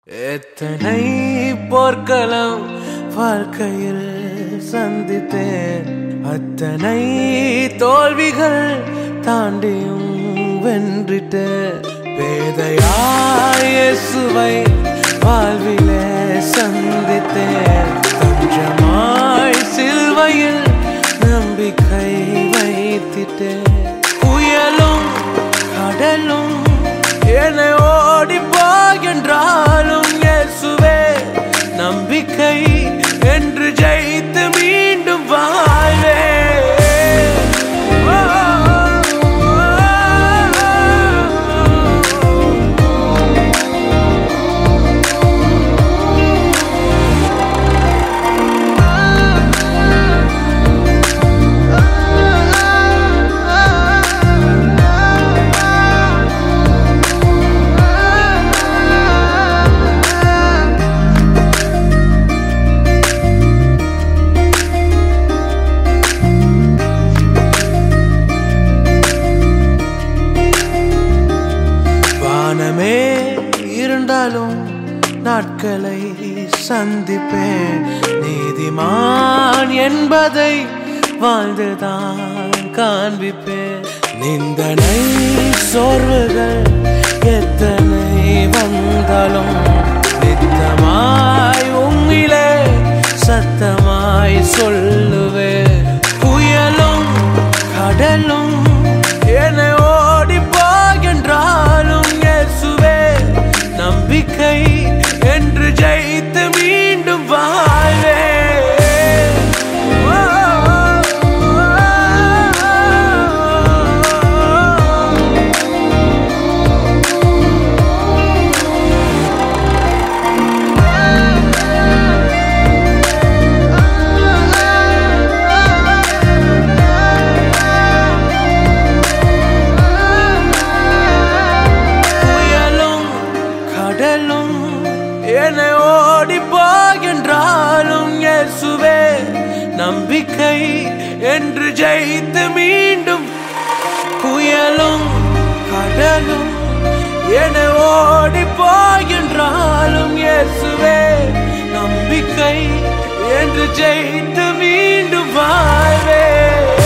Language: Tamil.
எத்தனை போர்க்களம் வாழ்க்கையில் சந்தித்தேன் அத்தனை தோல்விகள் தாண்டியும் வென்றிட்டேன் பேதையாய் இயேசுவை வாழ்விலே சந்தித்தேன் தஞ்சமாய் சிலுவையில் நம்பிக்கை வைத்திட்டேன் புயலும் கடலும் என்னை ஓடி என்றாலும் இயேசுவே நம்பிக்கை என்று ஜெயித்து மீண்டும் வாழ்வே வானமே இருந்தாலும் நாட்களை சந்திப்பேன் நீதிமான் என்பதை வாழ்ந்துதான் காண்பிப்பேன் நிந்தனை சோர்வுகள் எத்தனை வந்தாலும் நித்தமாய் உங்கிலே சத்தமாய் சொல்லுவேன் புயலும் கடலும் என்னை ஓடி என்றாலும் இயேசுவே நம்பிக்கை என்று ஜெயித்து மீண்டும் வாழ்வே புயலும் கடலும் என்னை ஓடி என்றாலும் இயேசுவே நம்பிக்கை என்று ஜெயித்து மீண்டும் புயலும் கடலும் என்னை ஓடி என்றாலும் இயேசுவே நம்பிக்கை என்று ஜெயித்து மீண்டும் வாழ்வே